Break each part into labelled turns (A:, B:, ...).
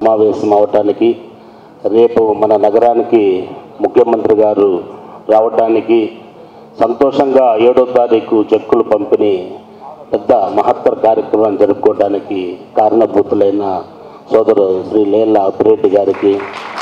A: సమావేశం అవటానికి రేపు మన నగరానికి ముఖ్యమంత్రి గారు రావటానికి సంతోషంగా ఏడో తారీఖు చెక్కులు పంపిణీ పెద్ద మహత్తర కార్యక్రమాన్ని జరుపుకోవడానికి కారణభూతులైన సోదరు శ్రీ లేల్ల అప్పిరెడ్డి గారికి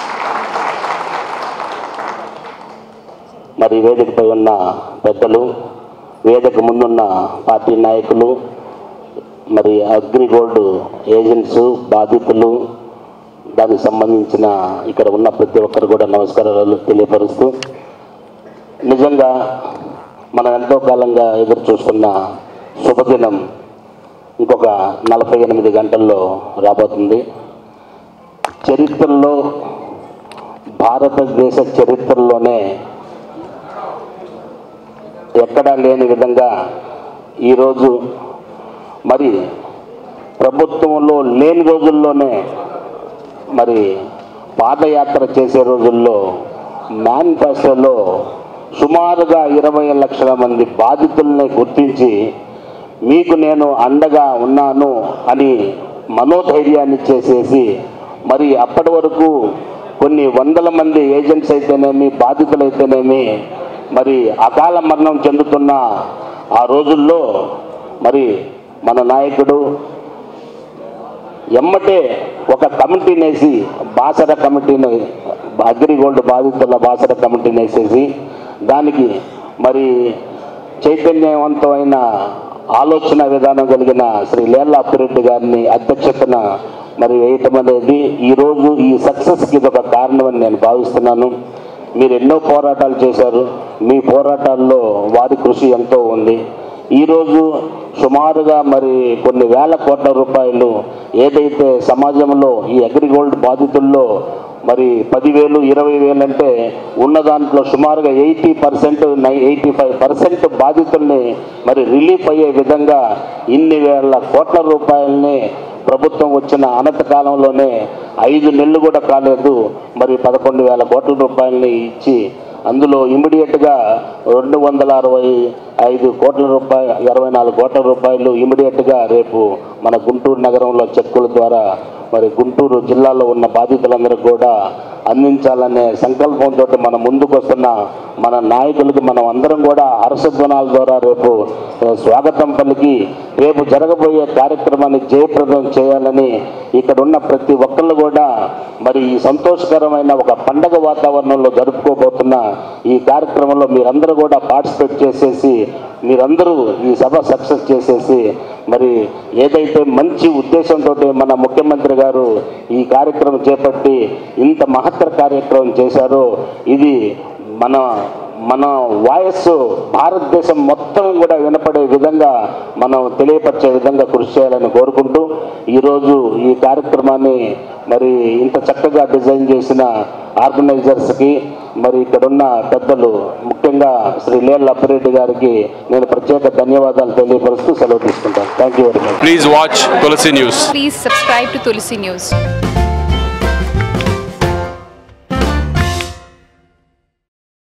A: మరి వేదికపై ఉన్న పెద్దలు వేదిక ముందున్న పార్టీ నాయకులు మరి అగ్రిగోల్డ్ ఏజెంట్స్ బాధితులు దానికి సంబంధించిన ఇక్కడ ఉన్న ప్రతి ఒక్కరు కూడా నమస్కారాలు తెలియపరుస్తూ నిజంగా మనం ఎంతో కాలంగా ఎదురు చూస్తున్న శుభదినం ఇంకొక నలభై ఎనిమిది గంటల్లో రాబోతుంది చరిత్రలో భారతదేశ చరిత్రలోనే ఎక్కడా లేని విధంగా ఈరోజు మరి ప్రభుత్వంలో లేని రోజుల్లోనే మరి పాదయాత్ర చేసే రోజుల్లో మేనిఫెస్టోలో సుమారుగా ఇరవై లక్షల మంది బాధితుల్ని గుర్తించి మీకు నేను అండగా ఉన్నాను అని మనోధైర్యాన్ని చేసేసి మరి అప్పటి వరకు కొన్ని వందల మంది ఏజెంట్స్ అయితేనేమి బాధితులైతేనేమి మరి అకాల మరణం చెందుతున్న ఆ రోజుల్లో మరి మన నాయకుడు ఎమ్మటే ఒక కమిటీని వేసి బాసర కమిటీని అగ్రిగోల్డ్ బాధితుల బాసర కమిటీని వేసేసి దానికి మరి చైతన్యవంతమైన ఆలోచన విధానం కలిగిన శ్రీ లేల్ల అప్పిరెడ్డి గారిని అధ్యక్షతన మరి వేయటం అనేది ఈరోజు ఈ సక్సెస్కి ఇది ఒక కారణమని నేను భావిస్తున్నాను మీరు ఎన్నో పోరాటాలు చేశారు మీ పోరాటాల్లో వారి కృషి ఎంతో ఉంది ఈరోజు సుమారుగా మరి కొన్ని వేల కోట్ల రూపాయలు ఏదైతే సమాజంలో ఈ అగ్రిగోల్డ్ బాధితుల్లో మరి పదివేలు ఇరవై వేలు అంటే ఉన్న దాంట్లో సుమారుగా eighty percent eighty five percent బాధితుల్ని మరి రిలీఫ్ అయ్యే విధంగా ఇన్ని వేల కోట్ల రూపాయలని ప్రభుత్వం వచ్చిన అనత కాలంలోనే ఐదు నెలలు కూడా కాలేదు మరి పదకొండు వేల కోట్ల రూపాయలని ఇచ్చి అందులో ఇమీడియట్గా రెండు వందల అరవై ఐదు కోట్ల రూపాయలు ఇరవై నాలుగు కోట్ల రూపాయలు ఇమీడియట్గా రేపు మన గుంటూరు నగరంలో చెక్కుల ద్వారా మరి గుంటూరు జిల్లాలో ఉన్న బాధితులందరూ కూడా అందించాలనే సంకల్పంతో మన ముందుకు వస్తున్న మన నాయకులకి మనం అందరం కూడా హర్షధ్వనాల ద్వారా రేపు ఆ, స్వాగతం పలికి రేపు జరగబోయే కార్యక్రమాన్ని జయప్రదం చేయాలని ఇక్కడ ఉన్న ప్రతి ఒక్కళ్ళు కూడా మరి ఈ సంతోషకరమైన ఒక పండగ వాతావరణంలో జరుపుకోబోతున్న ఈ కార్యక్రమంలో మీరందరూ కూడా పార్టిసిపేట్ చేసేసి మీరందరూ ఈ సభ సక్సెస్ చేసేసి మరి ఏదైతే మంచి ఉద్దేశంతో మన ముఖ్యమంత్రి గారు ఈ కార్యక్రమం చేపట్టి ఇంత మహత్తర కార్యక్రమం చేశారో ఇది మన మన వాయిస్ భారతదేశం మొత్తం కూడా వినపడే విధంగా మనం తెలియపరిచే విధంగా కృషి చేయాలని కోరుకుంటూ ఈరోజు ఈ కార్యక్రమాన్ని మరి ఇంత చక్కగా డిజైన్ చేసిన ఆర్గనైజర్స్కి మరి ఇక్కడున్న పెద్దలు ముఖ్యంగా శ్రీ లేల్ అప్పిరెడ్డి గారికి నేను ప్రత్యేక ధన్యవాదాలు తెలియపరుస్తూ సెలవు తీసుకుంటాను thank you very much
B: Please watch Tulsi News.
C: Please subscribe to Tulsi News.